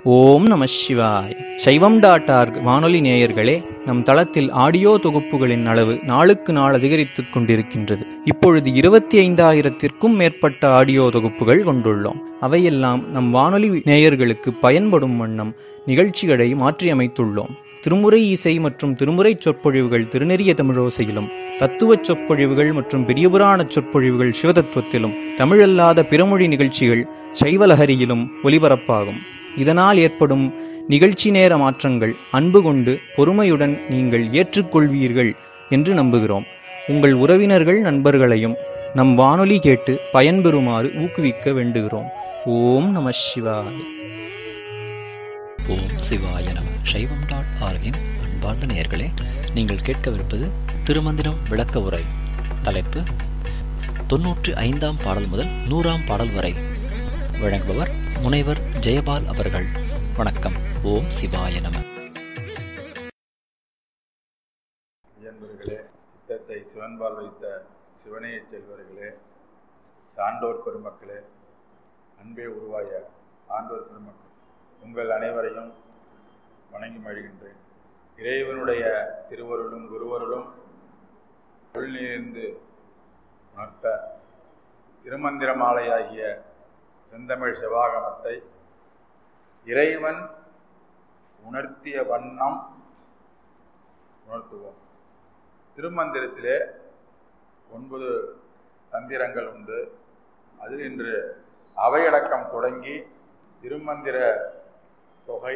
ஓம் நம சிவாய் சைவம் டாட் ஆர்க் வானொலி நேயர்களே நம் தளத்தில் ஆடியோ தொகுப்புகளின் அளவு நாளுக்கு நாள் அதிகரித்துக் கொண்டிருக்கின்றது இப்பொழுது இருபத்தி ஐந்தாயிரத்திற்கும் மேற்பட்ட ஆடியோ தொகுப்புகள் கொண்டுள்ளோம் அவையெல்லாம் நம் வானொலி நேயர்களுக்கு பயன்படும் வண்ணம் நிகழ்ச்சிகளை மாற்றியமைத்துள்ளோம் திருமுறை இசை மற்றும் திருமுறை சொற்பொழிவுகள் திருநெறிய தமிழோசையிலும் தத்துவச் சொற்பொழிவுகள் மற்றும் பெரியபுராண சொற்பொழிவுகள் சிவதத்துவத்திலும் தமிழல்லாத பிறமொழி நிகழ்ச்சிகள் சைவலஹரியிலும் ஒலிபரப்பாகும் இதனால் ஏற்படும் நிகழ்ச்சி நேர மாற்றங்கள் அன்பு கொண்டு பொறுமையுடன் நீங்கள் ஏற்றுக்கொள்வீர்கள் என்று நம்புகிறோம் உங்கள் உறவினர்கள் நண்பர்களையும் நம் வானொலி கேட்டு பயன்பெறுமாறு ஊக்குவிக்க வேண்டுகிறோம் ஓம் நம சிவாய ஓம் சிவாய நம சைவம் டாட் ஆர்கின் அன்பார்ந்த நேயர்களே நீங்கள் கேட்கவிருப்பது திருமந்திரம் விளக்க உரை தலைப்பு தொன்னூற்றி ஐந்தாம் பாடல் முதல் நூறாம் பாடல் வரை வழங்குபவர் முனைவர் ஜெயபால் அவர்கள் வணக்கம் ஓம் சிவாய நம இயன்பர்களே சித்தத்தை சிவன்பால் வைத்த சிவனைய செல்வர்களே சான்றோர் பெருமக்களே அன்பே உருவாய ஆண்டோர் பெருமக்கள் உங்கள் அனைவரையும் வணங்கி மழிகின்றேன் இறைவனுடைய திருவருளும் குருவருளும் உள்நீர்ந்து உணர்த்த திருமந்திர மாலையாகிய செந்தமிழ் சிவாகமத்தை இறைவன் உணர்த்திய வண்ணம் உணர்த்துவோம் திருமந்திரத்திலே ஒன்பது தந்திரங்கள் உண்டு அதில் இன்று அவையடக்கம் தொடங்கி திருமந்திர தொகை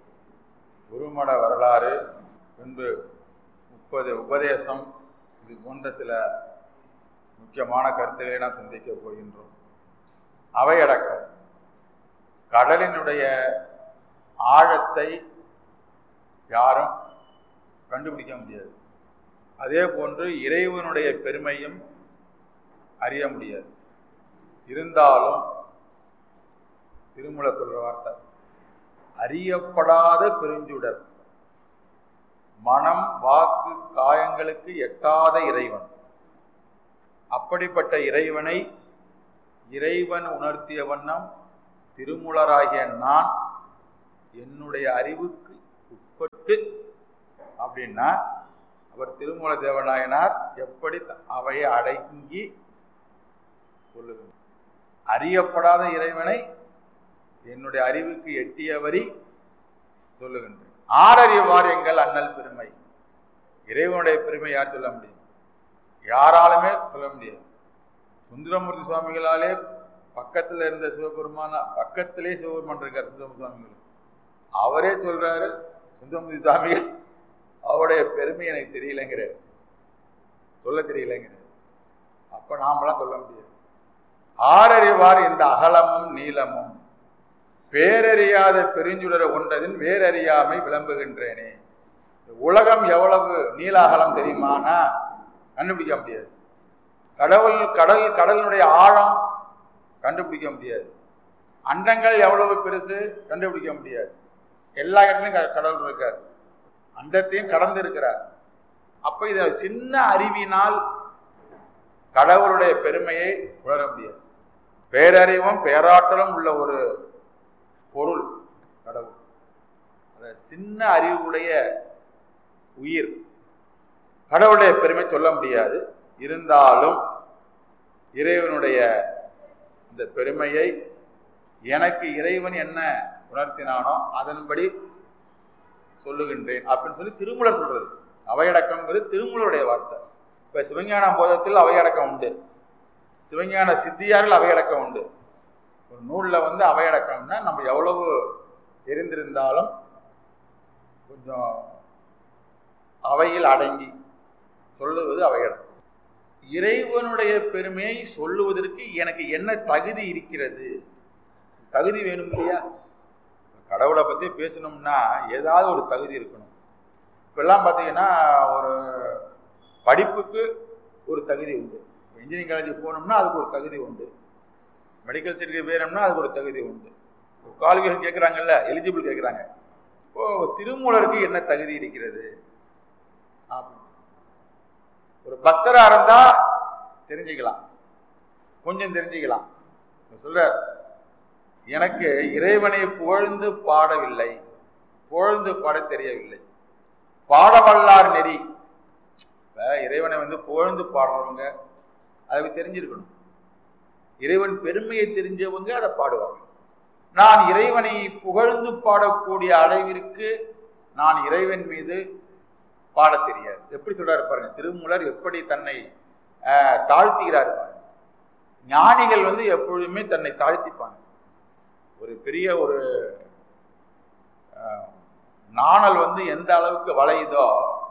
குருமட வரலாறு பின்பு முப்பது உபதேசம் இது போன்ற சில முக்கியமான கருத்துக்களை நாம் சிந்திக்கப் போகின்றோம் அவையடக்கம் கடலினுடைய ஆழத்தை யாரும் கண்டுபிடிக்க முடியாது அதே போன்று இறைவனுடைய பெருமையும் அறிய முடியாது இருந்தாலும் திருமூல சொல்ற வார்த்தை அறியப்படாத பெருஞ்சுடர் மனம் வாக்கு காயங்களுக்கு எட்டாத இறைவன் அப்படிப்பட்ட இறைவனை இறைவன் உணர்த்திய வண்ணம் திருமுலராகிய நான் என்னுடைய அறிவுக்கு உட்பட்டு அப்படின்னா அவர் திருமூல தேவநாயனார் எப்படி அவையை அடங்கி சொல்லுங்க அறியப்படாத இறைவனை என்னுடைய அறிவுக்கு எட்டிய வரி சொல்லுகின்றேன் ஆறறிவார் எங்கள் அண்ணல் பெருமை இறைவனுடைய பெருமை யார் சொல்ல முடியும் யாராலுமே சொல்ல முடியாது சுந்தரமூர்த்தி சுவாமிகளாலே பக்கத்தில் இருந்த சிவபெருமான பக்கத்திலே சிவபெருமான் இருக்கார் சுந்தரமூர்த்தி சுவாமிகள் அவரே சொல்றாரு சுந்தரமூர்த்தி சுவாமிகள் அவருடைய பெருமை எனக்கு தெரியலைங்கிற சொல்ல தெரியலைங்கிற அப்ப நாமெல்லாம் சொல்ல முடியாது ஆறறிவார் இந்த அகலமும் நீளமும் பேரறியாத பெருஞ்சுடர ஒன்றதின் வேறறியாமை விளம்புகின்றேனே உலகம் எவ்வளவு நீள அகலம் தெரியுமானா கண்டுபிடிக்க முடியாது கடவுள் கடல் கடலினுடைய ஆழம் கண்டுபிடிக்க முடியாது அண்டங்கள் எவ்வளவு பெருசு கண்டுபிடிக்க முடியாது எல்லா இடத்துலையும் கடவுள் இருக்கார் அண்டத்தையும் கடந்து இருக்கிறார் அப்ப இத சின்ன அறிவினால் கடவுளுடைய பெருமையை உணர முடியாது பேரறிவும் பேராற்றலும் உள்ள ஒரு பொருள் கடவுள் அந்த சின்ன அறிவுடைய உயிர் கடவுளுடைய பெருமை சொல்ல முடியாது இருந்தாலும் இறைவனுடைய இந்த பெருமையை எனக்கு இறைவன் என்ன உணர்த்தினானோ அதன்படி சொல்லுகின்றேன் அப்படின்னு சொல்லி திருமூலர் சொல்றது அவையடக்கம்ங்கிறது திருமூலருடைய வார்த்தை இப்ப சிவஞான போதத்தில் அவையடக்கம் உண்டு சிவஞான சித்தியாரில் அவையடக்கம் உண்டு ஒரு நூலில் வந்து அவையடக்கம்னா நம்ம எவ்வளவு தெரிந்திருந்தாலும் கொஞ்சம் அவையில் அடங்கி சொல்லுவது அவையடக்கம் இறைவனுடைய பெருமையை சொல்லுவதற்கு எனக்கு என்ன தகுதி இருக்கிறது தகுதி வேணும் இல்லையா கடவுளை பற்றி பேசணும்னா ஏதாவது ஒரு தகுதி இருக்கணும் இப்பெல்லாம் பார்த்தீங்கன்னா ஒரு படிப்புக்கு ஒரு தகுதி உண்டு இன்ஜினியரிங் காலேஜுக்கு போனோம்னா அதுக்கு ஒரு தகுதி உண்டு மெடிக்கல் சீட்டுக்கு வேணும்னா அதுக்கு ஒரு தகுதி உண்டு குவாலிஃபிகேஷன் கேட்குறாங்கல்ல எலிஜிபிள் கேட்குறாங்க இப்போ திருமூலருக்கு என்ன தகுதி இருக்கிறது ஒரு பக்தரா இருந்தா தெரிஞ்சுக்கலாம் கொஞ்சம் தெரிஞ்சுக்கலாம் சொல்ற எனக்கு இறைவனை புகழ்ந்து பாடவில்லை புகழ்ந்து பாட தெரியவில்லை பாடவல்லார் நெறி இப்ப இறைவனை வந்து புகழ்ந்து பாடுறவங்க அதை தெரிஞ்சிருக்கணும் இறைவன் பெருமையை தெரிஞ்சவங்க அதை பாடுவாங்க நான் இறைவனை புகழ்ந்து பாடக்கூடிய அளவிற்கு நான் இறைவன் மீது பாட தெரியாது எப்படி சொல்றாரு பாருங்க திருமூலர் எப்படி தன்னை ஆஹ், தாழ்த்துகிறார் பாருங்க ஞானிகள் வந்து எப்பொழுதுமே தன்னை தாழ்த்திப்பாங்க ஒரு பெரிய ஒரு ஆஹ், நாணல் வந்து எந்த அளவுக்கு வளையுதோ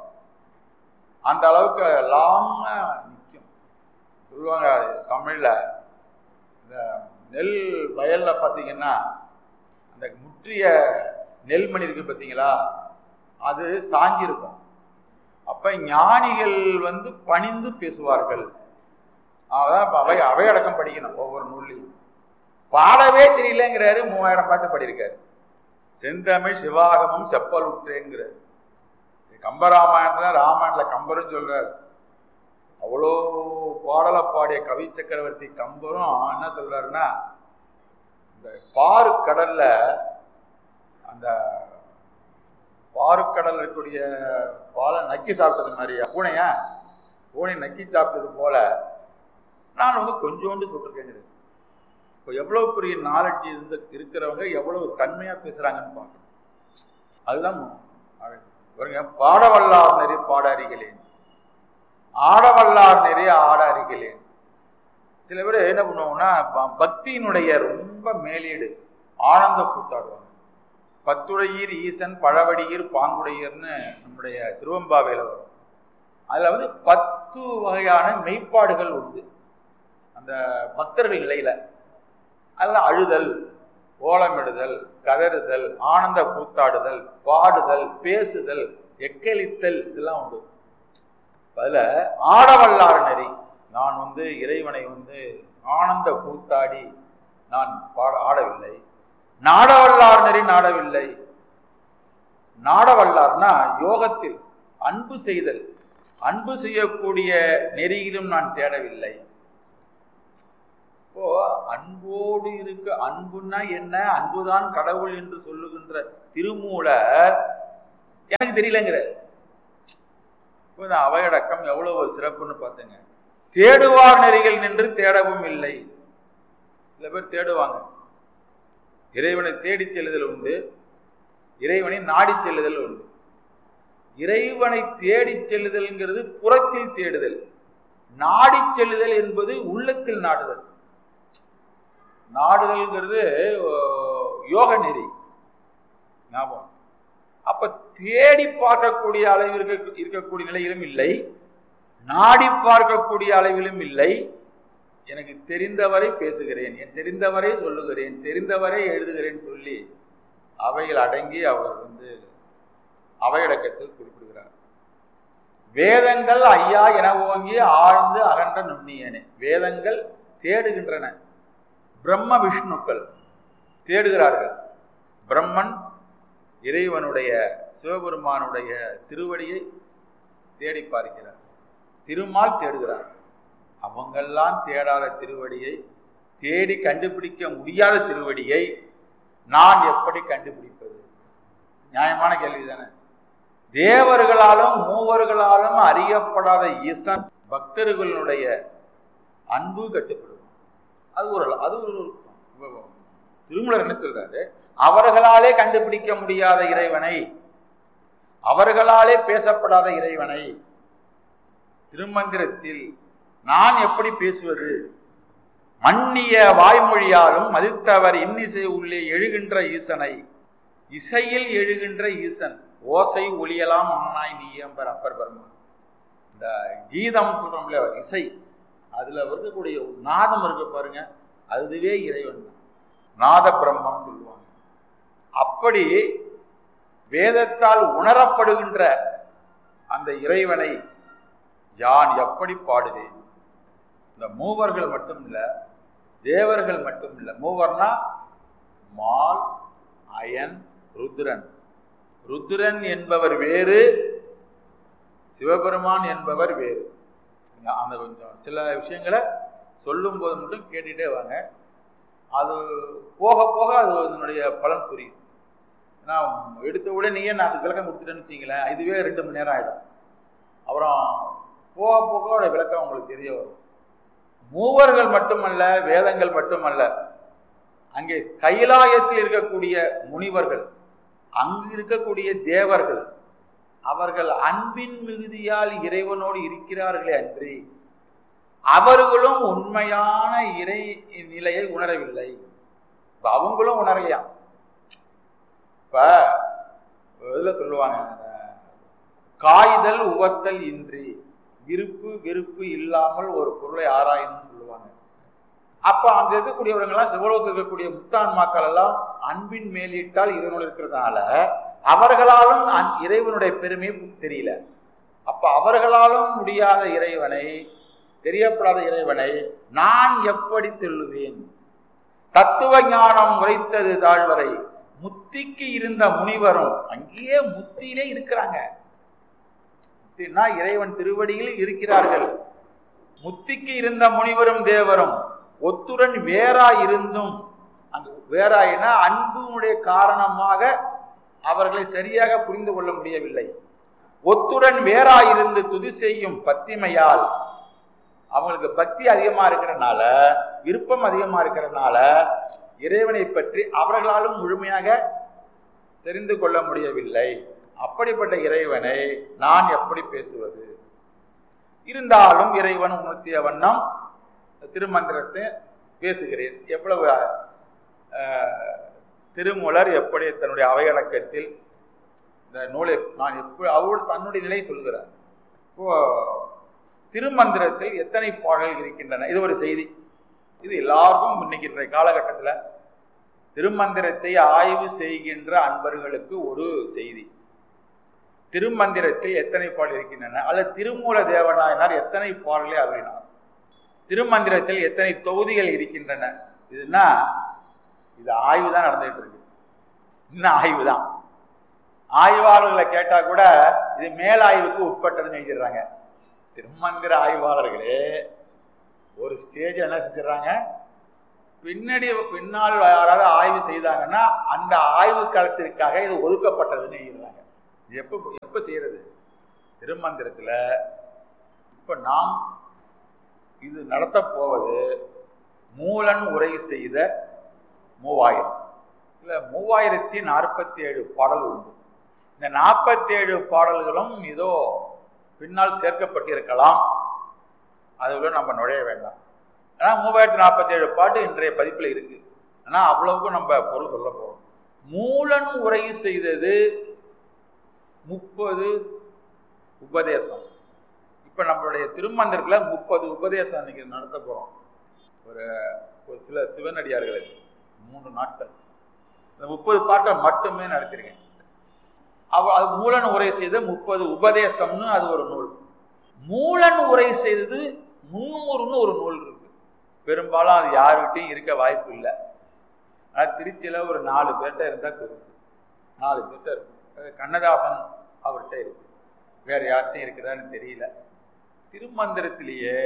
அந்த அளவுக்கு லாங்கா நிற்கும் சொல்லுவாங்க தமிழ்ல இந்த நெல் வயல்ல பார்த்தீங்கன்னா அந்த முற்றிய நெல்மணி இருக்கு பார்த்தீங்களா அது சாஞ்சிருக்கும் அப்ப ஞானிகள் வந்து பணிந்து பேசுவார்கள் அதான் இப்ப அவை அவையடக்கம் படிக்கணும் ஒவ்வொரு நூல்லையும் பாடவே தெரியலங்கிறாரு மூவாயிரம் பாட்டு பாடியிருக்காரு செந்தமிழ் சிவாகமம் செப்பலுற்றேங்கிறாரு கம்பராமாயணத்துல ராமாயணத்துல கம்பரும் சொல்றாரு அவ்வளோ பாடலை பாடிய கவி சக்கரவர்த்தி கம்பரும் என்ன சொல்றாருன்னா இந்த பாரு கடல்ல அந்த பாருக்கடல் இருக்கக்கூடிய பாலை நக்கி சாப்பிட்டது மாதிரியா பூனையா பூனை நக்கி சாப்பிட்டது போல நான் வந்து கொஞ்சோண்டு சுட்டிருக்கேங்கிறது இப்போ எவ்வளவு பெரிய நாலெட்ஜ் இருந்து இருக்கிறவங்க எவ்வளவு தன்மையா பேசுறாங்கன்னு பார்க்கணும் அதுதான் அழகு. பாருங்க பாடவல்லார் நெறி பாட அறிகளேன் ஆடவல்லார் நெறி ஆட அறிகளேன் சில பேர் என்ன பண்ணுவாங்கன்னா ப- பக்தியினுடைய ரொம்ப மேலீடு ஆனந்த கூத்தாடுவாங்க பத்துடையீர் ஈசன் பழவடியீர் பாங்குடையர்னு நம்முடைய திருவம்பாவையில் வரும் அதுல வந்து பத்து வகையான மெய்ப்பாடுகள் உண்டு அந்த பக்தர்கள் நிலையில அதில் அழுதல் ஓலமிடுதல் கதறுதல் ஆனந்த கூத்தாடுதல் பாடுதல் பேசுதல் எக்களித்தல் இதெல்லாம் உண்டு அதுல ஆடவல்லார் நெறி நான் வந்து இறைவனை வந்து ஆனந்த கூத்தாடி நான் பாட ஆடவில்லை நாடவல்லார் நெறி நாடவில்லை நாடவல்லார்னா யோகத்தில் அன்பு செய்தல் அன்பு செய்யக்கூடிய நெறியிலும் நான் தேடவில்லை இப்போ அன்போடு இருக்க அன்புன்னா என்ன அன்புதான் கடவுள் என்று சொல்லுகின்ற திருமூலர் எனக்கு தெரியலங்கிற இப்போ இந்த அவையடக்கம் எவ்வளவு ஒரு சிறப்புன்னு பார்த்தேங்க தேடுவார் நெறிகள் நின்று தேடவும் இல்லை சில பேர் தேடுவாங்க இறைவனை தேடி செல்லுதல் உண்டு இறைவனை நாடி செல்லுதல் உண்டு இறைவனை தேடி செல்லுதல்ங்கிறது புறத்தில் தேடுதல் நாடி செல்லுதல் என்பது உள்ளத்தில் நாடுதல் நாடுதல்ங்கிறது ஓ, யோக நெறி ஞாபகம் அப்ப தேடி பார்க்கக்கூடிய அளவிற்கு இருக்கக்கூடிய நிலையிலும் இல்லை நாடி பார்க்கக்கூடிய அளவிலும் இல்லை எனக்கு தெரிந்தவரை பேசுகிறேன் என் தெரிந்தவரை சொல்லுகிறேன் தெரிந்தவரை எழுதுகிறேன் சொல்லி அவைகள் அடங்கி அவர் வந்து அவையடக்கத்தில் குறிப்பிடுகிறார் வேதங்கள் ஐயா என ஓங்கி ஆழ்ந்து அகன்ற நுண்ணியனே வேதங்கள் தேடுகின்றன பிரம்ம விஷ்ணுக்கள் தேடுகிறார்கள் பிரம்மன் இறைவனுடைய சிவபெருமானுடைய திருவடியை தேடி பார்க்கிறார் திருமால் தேடுகிறார் அவங்கெல்லாம் தேடாத திருவடியை தேடி கண்டுபிடிக்க முடியாத திருவடியை நான் எப்படி கண்டுபிடிப்பது நியாயமான கேள்வி தானே தேவர்களாலும் மூவர்களாலும் அறியப்படாத ஈசன் பக்தர்களுடைய அன்பு கட்டுப்படும் அது ஒரு அது ஒரு திருமலர் என்ன சொல்றாரு அவர்களாலே கண்டுபிடிக்க முடியாத இறைவனை அவர்களாலே பேசப்படாத இறைவனை திருமந்திரத்தில் நான் எப்படி பேசுவது மன்னிய வாய்மொழியாலும் மதித்தவர் இன்னிசை உள்ளே எழுகின்ற ஈசனை இசையில் எழுகின்ற ஈசன் ஓசை ஒளியலாம் மன்னனாய் நீயம்பர் அப்பர் பர்மா இந்த கீதம் சொல்றோம்ல இசை அதுல இருக்கக்கூடிய ஒரு நாதம் இருக்கு பாருங்க அதுவே இறைவன் தான் நாத பிரம்மம் சொல்லுவாங்க அப்படி வேதத்தால் உணரப்படுகின்ற அந்த இறைவனை யான் எப்படி பாடுவேன் இந்த மூவர்கள் மட்டும் இல்ல தேவர்கள் மட்டும் இல்ல மூவர்னா மால் அயன் ருத்ரன் ருத்ரன் என்பவர் வேறு சிவபெருமான் என்பவர் வேறு நீங்க அந்த கொஞ்சம் சில விஷயங்களை சொல்லும் போது மட்டும் கேட்டுட்டே வாங்க அது போக போக அது அதனுடைய பலன் புரியும் ஏன்னா எடுத்த உடனே நான் அதுக்கு விளக்கம் கொடுத்துட்டேன்னு வச்சிங்களேன் இதுவே ரெண்டு மணி நேரம் ஆகிடும் அப்புறம் போக போக அதோட விளக்கம் உங்களுக்கு தெரிய வரும் மூவர்கள் மட்டுமல்ல வேதங்கள் மட்டுமல்ல அங்கே கைலாயத்தில் இருக்கக்கூடிய முனிவர்கள் அங்கு இருக்கக்கூடிய தேவர்கள் அவர்கள் அன்பின் மிகுதியால் இறைவனோடு இருக்கிறார்களே அன்றி அவர்களும் உண்மையான இறை நிலையை உணரவில்லை இப்ப அவங்களும் உணரலையா இப்ப இதுல சொல்லுவாங்க காய்தல் உவத்தல் இன்றி விருப்பு வெறுப்பு இல்லாமல் ஒரு பொருளை ஆராயணும்னு சொல்லுவாங்க அப்ப அங்க இருக்கக்கூடியவங்க எல்லாம் சிவலோகத்தில் இருக்கக்கூடிய முத்தான்மாக்கள் எல்லாம் அன்பின் மேலிட்டால் இறைவனோடு இருக்கிறதுனால அவர்களாலும் இறைவனுடைய பெருமை தெரியல அப்ப அவர்களாலும் முடியாத இறைவனை தெரியப்படாத இறைவனை நான் எப்படி தெல்லுவேன் தத்துவ ஞானம் உரைத்தது தாழ்வரை முத்திக்கு இருந்த முனிவரும் அங்கேயே முத்தியிலே இருக்கிறாங்க முத்தினா இறைவன் திருவடியில் இருக்கிறார்கள் முத்திக்கு இருந்த முனிவரும் தேவரும் ஒத்துடன் வேறா இருந்தும் அங்கு வேறாயினா அன்புடைய காரணமாக அவர்களை சரியாக புரிந்து கொள்ள முடியவில்லை ஒத்துடன் வேறா இருந்து துதி செய்யும் பத்திமையால் அவங்களுக்கு பக்தி அதிகமா இருக்கிறனால விருப்பம் அதிகமா இருக்கிறனால இறைவனை பற்றி அவர்களாலும் முழுமையாக தெரிந்து கொள்ள முடியவில்லை அப்படிப்பட்ட இறைவனை நான் எப்படி பேசுவது இருந்தாலும் இறைவன் உணர்த்திய வண்ணம் திருமந்திரத்தை பேசுகிறேன் எவ்வளவு திருமூலர் எப்படி தன்னுடைய அவையடக்கத்தில் இந்த நூலை நான் எப்படி அவள் தன்னுடைய நிலை சொல்கிறார் இப்போ திருமந்திரத்தில் எத்தனை பாடல்கள் இருக்கின்றன இது ஒரு செய்தி இது எல்லாருக்கும் இன்னைக்கு இன்றைய காலகட்டத்தில் திருமந்திரத்தை ஆய்வு செய்கின்ற அன்பர்களுக்கு ஒரு செய்தி திருமந்திரத்தில் எத்தனை பாடல் இருக்கின்றன அல்லது திருமூல தேவநாயனார் எத்தனை பாடலை அருளினார் திருமந்திரத்தில் எத்தனை தொகுதிகள் இருக்கின்றன இதுனா இது ஆய்வு தான் நடந்துகிட்டு இருக்கு இன்னும் ஆய்வு தான் ஆய்வாளர்களை கேட்டா கூட இது மேலாய்வுக்கு உட்பட்டதுன்னு எழுதிடுறாங்க திருமந்திர ஆய்வாளர்களே ஒரு ஸ்டேஜ் என்ன செஞ்சிடறாங்க பின்னாடி பின்னால் யாராவது ஆய்வு செய்தாங்கன்னா அந்த ஆய்வு காலத்திற்காக இது ஒதுக்கப்பட்டதுன்னு எழுதுறாங்க எப்போ எப்போ செய்யறது திருமந்திரத்தில் இப்போ நாம் இது நடத்த போவது மூலன் உரை செய்த மூவாயிரம் இல்லை மூவாயிரத்தி நாற்பத்தி ஏழு பாடல் உண்டு இந்த நாற்பத்தி ஏழு பாடல்களும் ஏதோ பின்னால் சேர்க்கப்பட்டிருக்கலாம் அதுக்குள்ள நம்ம நுழைய வேண்டாம் ஆனால் மூவாயிரத்தி நாற்பத்தி ஏழு பாட்டு இன்றைய பதிப்பில் இருக்கு ஆனால் அவ்வளவுக்கும் நம்ம பொருள் சொல்ல போகிறோம் மூலன் உரை செய்தது முப்பது உபதேசம் இப்போ நம்மளுடைய திருமந்திரத்தில் முப்பது உபதேசம் இன்னைக்கு நடத்த போகிறோம் ஒரு ஒரு சில சிவனடியார்களுக்கு மூன்று நாட்கள் இந்த முப்பது பாட்டை மட்டுமே நடத்திருக்கேன் அவ அது மூலன் உரை செய்த முப்பது உபதேசம்னு அது ஒரு நூல் மூலன் உரை செய்தது முன்னூறுன்னு ஒரு நூல் இருக்கு பெரும்பாலும் அது யாருக்கிட்டையும் இருக்க வாய்ப்பு இல்லை ஆனால் திருச்சியில் ஒரு நாலு பேர்கிட்ட இருந்தால் பெருசு நாலு பேர்கிட்ட இருக்கு கண்ணதாசன் அவர்கிட்ட இருக்கு வேற யார்கிட்டையும் இருக்குதான்னு தெரியல திருமந்திரத்திலேயே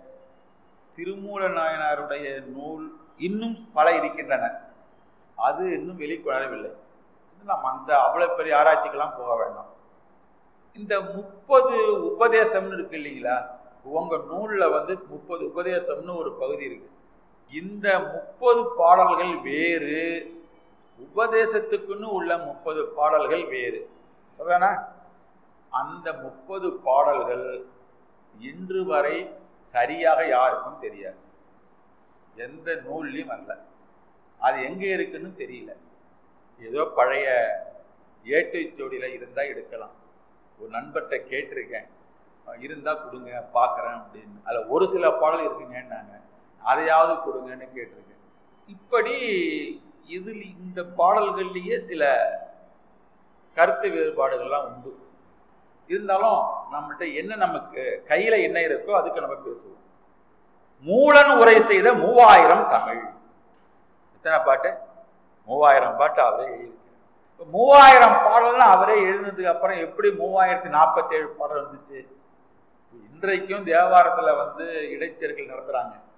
திருமூல நாயனாருடைய நூல் இன்னும் பல இருக்கின்றன அது இன்னும் வெளிக்கொணரவில்லை நம்ம அந்த அவ்வளவு பெரிய ஆராய்ச்சிக்கெல்லாம் போக வேண்டாம் இந்த முப்பது உபதேசம்னு இருக்கு இல்லைங்களா உங்க நூல்ல வந்து முப்பது உபதேசம்னு ஒரு பகுதி இருக்கு இந்த முப்பது பாடல்கள் வேறு உபதேசத்துக்குன்னு உள்ள முப்பது பாடல்கள் வேறு சரிதானா அந்த முப்பது பாடல்கள் இன்று வரை சரியாக யாருக்கும் தெரியாது எந்த நூல்லையும் வரல அது எங்க இருக்குன்னு தெரியல ஏதோ பழைய ஏட்டை சோடியில இருந்தா எடுக்கலாம் ஒரு நண்பர்கிட்ட கேட்டிருக்கேன் இருந்தா கொடுங்க பார்க்குறேன் அப்படின்னு அதில் ஒரு சில பாடல் இருக்குங்கன்னாங்க அதையாவது கொடுங்கன்னு கேட்டிருக்கேன் இப்படி இதில் இந்த பாடல்கள்லேயே சில கருத்து வேறுபாடுகள்லாம் உண்டு இருந்தாலும் நம்மள்ட்ட என்ன நமக்கு கையில என்ன இருக்கோ அதுக்கு நம்ம பேசுவோம் மூலன் உரை செய்த மூவாயிரம் தமிழ் எத்தனை பாட்டு மூவாயிரம் பாட்டு அவரே எழுதியிருக்காரு மூவாயிரம் பாடல்லாம் அவரே எழுதினதுக்கு அப்புறம் எப்படி மூவாயிரத்தி நாற்பத்தி ஏழு பாடல் வந்துச்சு இன்றைக்கும் தேவாரத்துல வந்து இடைச்சர்கள் நடத்துறாங்க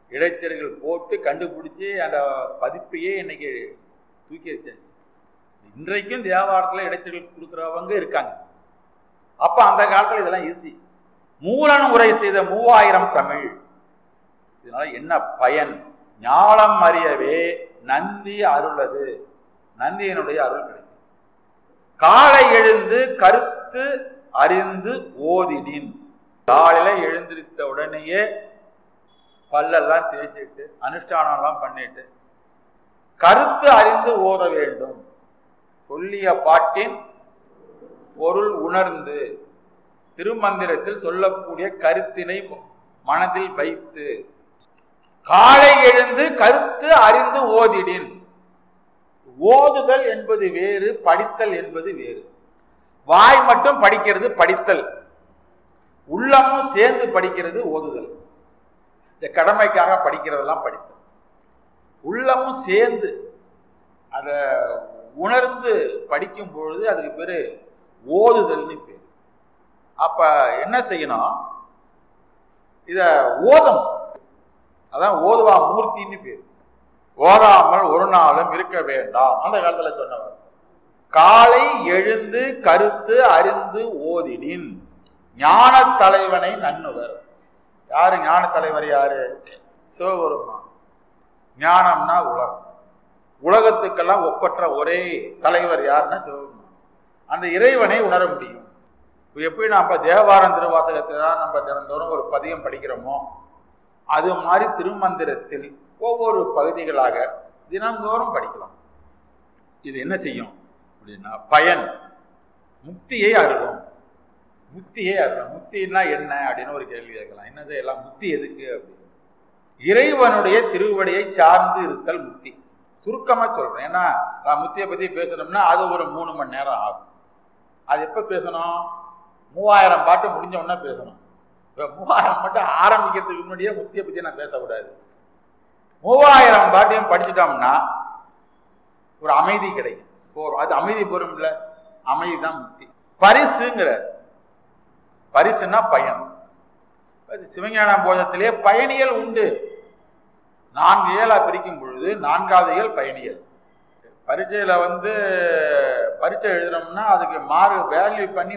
இடைத்தரகர்கள் போட்டு கண்டுபிடிச்சி அந்த பதிப்பையே இன்னைக்கு தூக்கி வச்சாச்சு இன்றைக்கும் தேவாரத்தில் இடைத்தரகர்கள் கொடுக்குறவங்க இருக்காங்க அப்ப அந்த காலத்துல இதெல்லாம் ஈஸி மூலன் உரை செய்த மூவாயிரம் தமிழ் இதனால என்ன பயன் ஞானம் அறியவே நந்தி அருளது நந்தியினுடைய அருள் கிடைக்கும் காலை எழுந்து கருத்து அறிந்து ஓதிடின் காலையில எழுந்திருத்த உடனேயே பல்லெல்லாம் தேய்ச்சிட்டு அனுஷ்டானம்லாம் பண்ணிட்டு கருத்து அறிந்து ஓத வேண்டும் சொல்லிய பாட்டின் பொருள் உணர்ந்து திருமந்திரத்தில் சொல்லக்கூடிய கருத்தினை மனதில் வைத்து காலை எழுந்து கருத்து அறிந்து ஓதிடின் ஓதுதல் என்பது வேறு படித்தல் என்பது வேறு வாய் மட்டும் படிக்கிறது படித்தல் உள்ளமும் சேர்ந்து படிக்கிறது ஓதுதல் இந்த கடமைக்காக படிக்கிறதெல்லாம் படித்தல் உள்ளமும் சேர்ந்து அதை உணர்ந்து படிக்கும் பொழுது அதுக்கு பேரு ஓதுதல்னு பேர் அப்ப என்ன செய்யணும் இத ஓதம் அதான் ஓதுவா மூர்த்தின்னு பேர் ஓதாமல் ஒரு நாளும் இருக்க வேண்டாம் அந்த காலத்துல சொன்னவர் காலை எழுந்து கருத்து அறிந்து ஓதிடின் ஞான தலைவனை நன்னுவர் யாரு ஞான தலைவர் யாரு சிவபெருமான் ஞானம்னா உலகம் உலகத்துக்கெல்லாம் ஒப்பற்ற ஒரே தலைவர் யாருன்னா சிவபெருமான் அந்த இறைவனை உணர முடியும் இப்போ எப்படி நம்ம தேவாரம் திருவாசகத்தை தான் நம்ம தினந்தோறும் ஒரு பதியம் படிக்கிறோமோ அது மாதிரி திருமந்திரத்தில் ஒவ்வொரு பகுதிகளாக தினந்தோறும் படிக்கலாம் இது என்ன செய்யும் அப்படின்னா பயன் முக்தியை அருளும் முக்தியை அருளும் முக்தின்னா என்ன அப்படின்னு ஒரு கேள்வி கேட்கலாம் என்னது எல்லாம் முக்தி எதுக்கு அப்படின்னு இறைவனுடைய திருவடியை சார்ந்து இருத்தல் முக்தி சுருக்கமா சொல்றேன் ஏன்னா நான் முத்தியை பத்தி பேசணும்னா அது ஒரு மூணு மணி நேரம் ஆகும் அது எப்ப பேசணும் மூவாயிரம் பாட்டு முடிஞ்ச உடனே பேசணும் இப்போ மூவாயிரம் மட்டும் ஆரம்பிக்கிறதுக்கு முன்னாடியே முத்தியை பத்தி நான் பேசக்கூடாது மூவாயிரம் பாட்டையும் படிச்சுட்டோம்னா ஒரு அமைதி கிடைக்கும் போறோம் அது அமைதி பெறும் இல்ல அமைதி தான் முக்தி பரிசுங்கிற பரிசுன்னா பயன் அது சிவஞான போதத்திலே பயணிகள் உண்டு நான்கு ஏழா பிரிக்கும் பொழுது நான்காவது இயல் பயணிகள் பரீட்சையில வந்து பரீட்சை எழுதுறோம்னா அதுக்கு மார்க் வேல்யூ பண்ணி